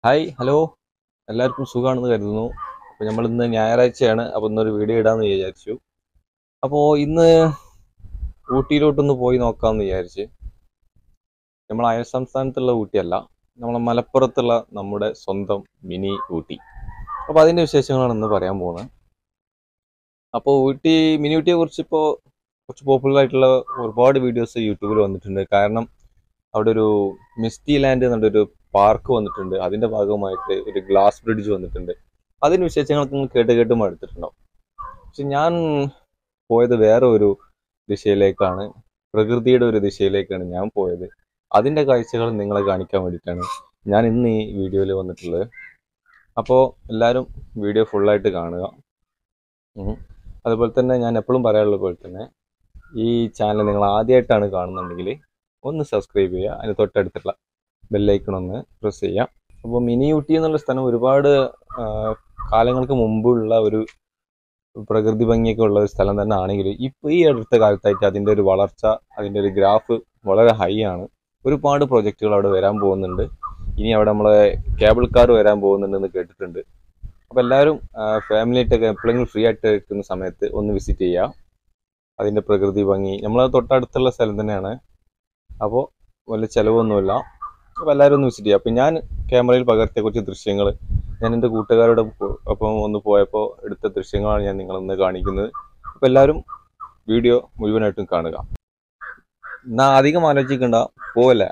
Hi hello എല്ലാവർക്കും സുഖമാണെന്ന് കരുതുന്നു അപ്പോൾ നമ്മൾ ഇന്ന് ഞായറാഴ്ചയാണ് അപ്പോൾ ഇന്നൊരു വീഡിയോ ഇടാമെന്ന് വിചാരിച്ചു അപ്പോൾ ഇന്ന് ഊട്ടിയിലോട്ടൊന്ന് പോയി നോക്കാമെന്ന് വിചാരിച്ച് നമ്മൾ അയൽ സംസ്ഥാനത്തുള്ള ഊട്ടിയല്ല നമ്മളെ മലപ്പുറത്തുള്ള നമ്മുടെ സ്വന്തം മിനി ഊട്ടി അപ്പോൾ അതിൻ്റെ വിശേഷങ്ങളാണ് ഇന്ന് പറയാൻ പോകുന്നത് അപ്പോൾ ഊട്ടി മിനി ഊട്ടിയെ കുറിച്ച് ഇപ്പോൾ കുറച്ച് പോപ്പുലർ ആയിട്ടുള്ള ഒരുപാട് വീഡിയോസ് യൂട്യൂബിൽ വന്നിട്ടുണ്ട് കാരണം അവിടെ ഒരു മിസ്റ്റി ലാൻഡ് എന്നുള്ളൊരു പാർക്ക് വന്നിട്ടുണ്ട് അതിന്റെ ഭാഗമായിട്ട് ഒരു ഗ്ലാസ് ബ്രിഡ്ജ് വന്നിട്ടുണ്ട് അതിന് വിശേഷങ്ങളൊക്കെ നിങ്ങൾ കേട്ട് കേട്ട് മടുത്തിട്ടുണ്ടാവും പക്ഷെ ഞാൻ പോയത് വേറെ ഒരു ദിശയിലേക്കാണ് പ്രകൃതിയുടെ ഒരു ദിശയിലേക്കാണ് ഞാൻ പോയത് അതിന്റെ കാഴ്ചകൾ നിങ്ങളെ കാണിക്കാൻ വേണ്ടിയിട്ടാണ് ഞാൻ ഇന്ന് ഈ വീഡിയോയിൽ വന്നിട്ടുള്ളത് അപ്പോൾ എല്ലാവരും വീഡിയോ ഫുള്ളായിട്ട് കാണുക ഉം. അതുപോലെ തന്നെ ഞാൻ എപ്പോഴും പറയാറുള്ള പോലെ തന്നെ ഈ ചാനൽ നിങ്ങൾ ആദ്യമായിട്ടാണ് കാണുന്നുണ്ടെങ്കിൽ ഒന്ന് സബ്സ്ക്രൈബ് ചെയ്യുക അതിന് തൊട്ടടുത്തുള്ള ബെല്ലൈക്കൺ ഒന്ന് പ്രസ് ചെയ്യാം അപ്പോൾ മിനി ഊട്ടി എന്നുള്ള സ്ഥലം ഒരുപാട് ആ, കാലങ്ങൾക്ക് മുമ്പുള്ള ഒരു പ്രകൃതി ഭംഗിയൊക്കെ ഉള്ള ഒരു സ്ഥലം തന്നെ ആണെങ്കിലും ഇപ്പോൾ ഈ അടുത്ത കാലത്തായിട്ട് അതിൻ്റെ ഒരു വളർച്ച അതിൻ്റെ ഒരു ഗ്രാഫ് വളരെ ഹൈ ആണ് ഒരുപാട് പ്രൊജക്റ്റുകൾ അവിടെ വരാൻ പോകുന്നുണ്ട് ഇനി അവിടെ നമ്മളെ കേബിൾ കാർ വരാൻ പോകുന്നുണ്ടെന്ന് കേട്ടിട്ടുണ്ട് അപ്പോൾ എല്ലാവരും ഫാമിലി ആയിട്ടൊക്കെ എപ്പോഴെങ്കിലും ഫ്രീ ആയിട്ട് ഇരിക്കുന്ന സമയത്ത് ഒന്ന് വിസിറ്റ് ചെയ്യുക അതിൻ്റെ പ്രകൃതി ഭംഗി നമ്മൾ തൊട്ടടുത്തുള്ള സ്ഥലം തന്നെയാണ് അപ്പോൾ വലിയ ചിലവൊന്നുമില്ല അപ്പോൾ എല്ലാവരും ഒന്ന് വിസിറ്റ് ചെയ്യുക അപ്പോൾ ഞാൻ ക്യാമറയിൽ പകർത്തിയ കുറച്ച് ദൃശ്യങ്ങൾ ഞാൻ എൻ്റെ കൂട്ടുകാരുടെ ഒപ്പം- ഒപ്പം ഒന്ന് പോയപ്പോൾ എടുത്ത ദൃശ്യങ്ങളാണ് ഞാൻ നിങ്ങളൊന്ന് കാണിക്കുന്നത് അപ്പോൾ എല്ലാവരും വീഡിയോ മുഴുവനായിട്ടും കാണുക എന്നാ അധികം ആലോചിക്കണ്ട പോവല്ലേ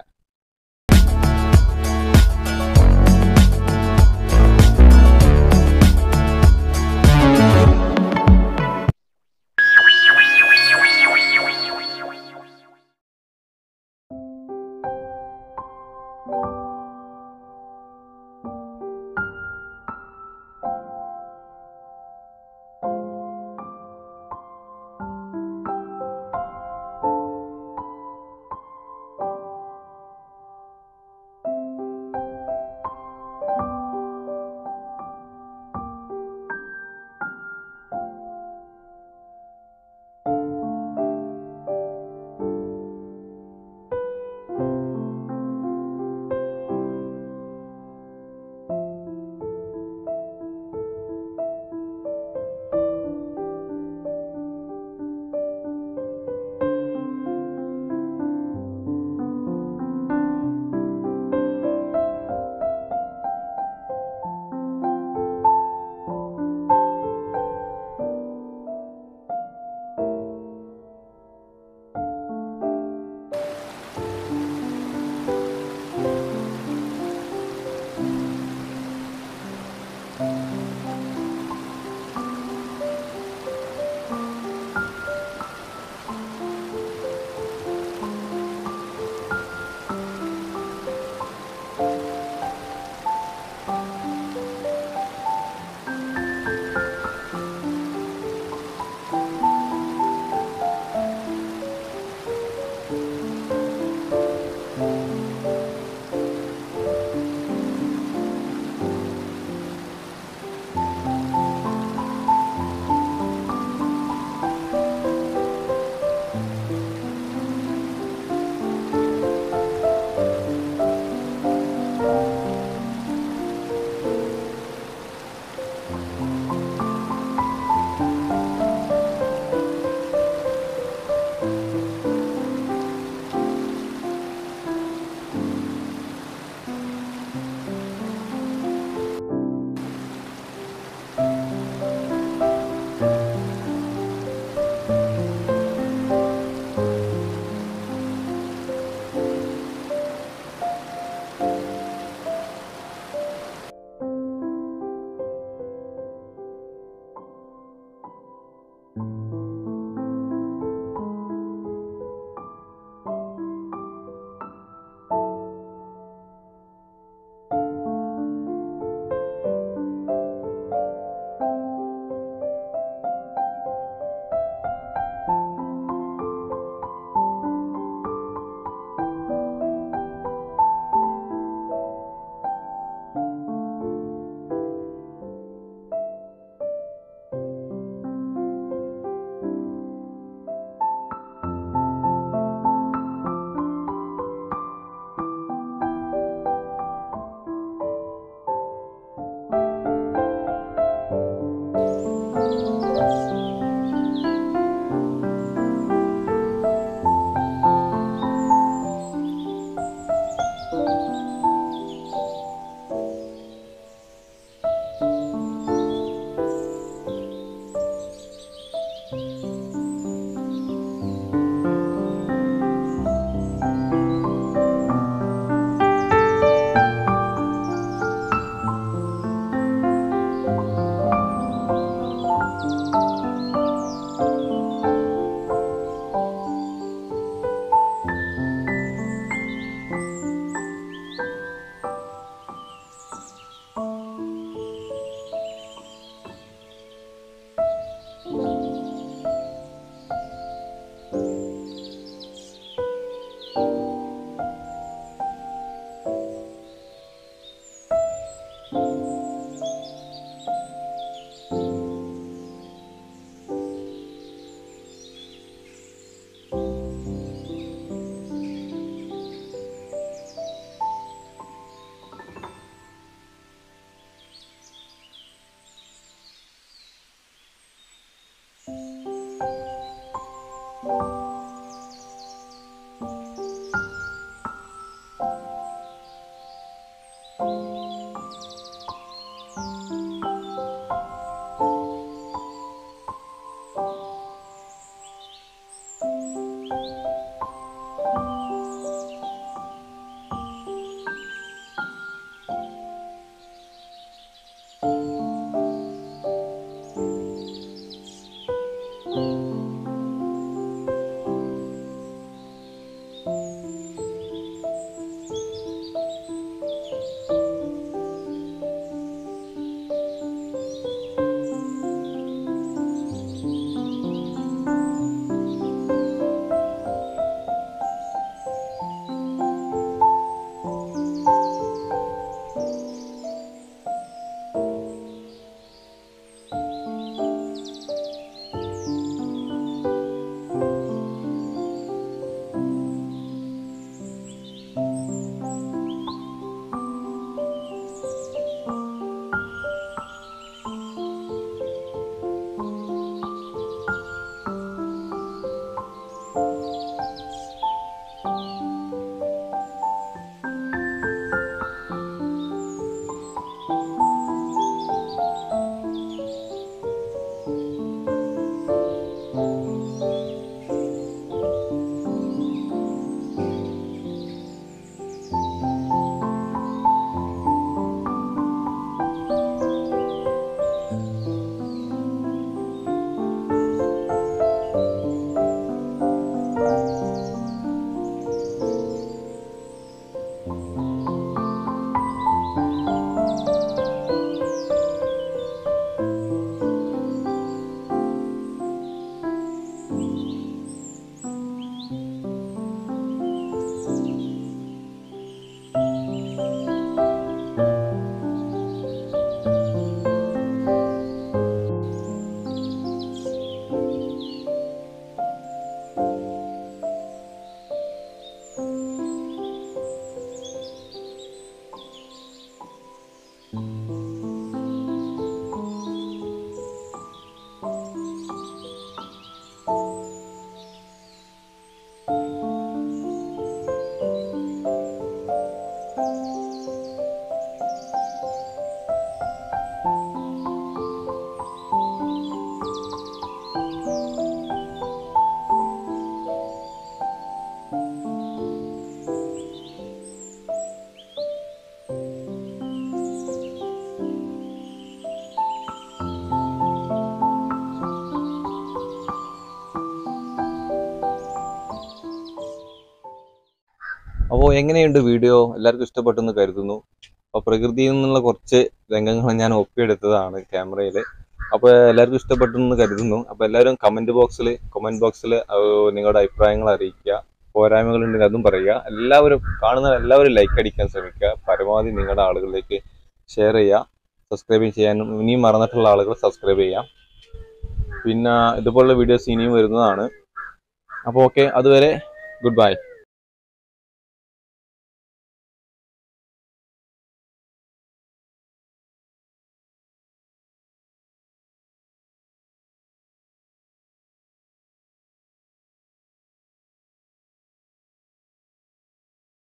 അപ്പോൾ എങ്ങനെയുണ്ട് വീഡിയോ എല്ലാവർക്കും ഇഷ്ടപ്പെട്ടെന്ന് കരുതുന്നു അപ്പോൾ പ്രകൃതിയിൽ നിന്നുള്ള കുറച്ച് രംഗങ്ങൾ ഞാൻ ഒപ്പിയെടുത്തതാണ് ക്യാമറയിൽ അപ്പോൾ എല്ലാവർക്കും ഇഷ്ടപ്പെട്ടെന്ന് കരുതുന്നു അപ്പോൾ എല്ലാവരും കമൻറ്റ് ബോക്സിൽ കമൻറ്റ് ബോക്സിൽ നിങ്ങളുടെ അഭിപ്രായങ്ങൾ അറിയിക്കുക പോരായ്മകളുണ്ടെങ്കിൽ അതും പറയുക എല്ലാവരും കാണുന്ന എല്ലാവരും ലൈക്ക് അടിക്കാൻ ശ്രമിക്കുക പരമാവധി നിങ്ങളുടെ ആളുകളിലേക്ക് ഷെയർ ചെയ്യുക സബ്സ്ക്രൈബ് ചെയ്യാനും ഇനിയും മറന്നിട്ടുള്ള ആളുകൾ സബ്സ്ക്രൈബ് ചെയ്യാം പിന്നെ ഇതുപോലുള്ള വീഡിയോസ് ഇനിയും വരുന്നതാണ് അപ്പോൾ ഓക്കെ അതുവരെ ഗുഡ് ബൈ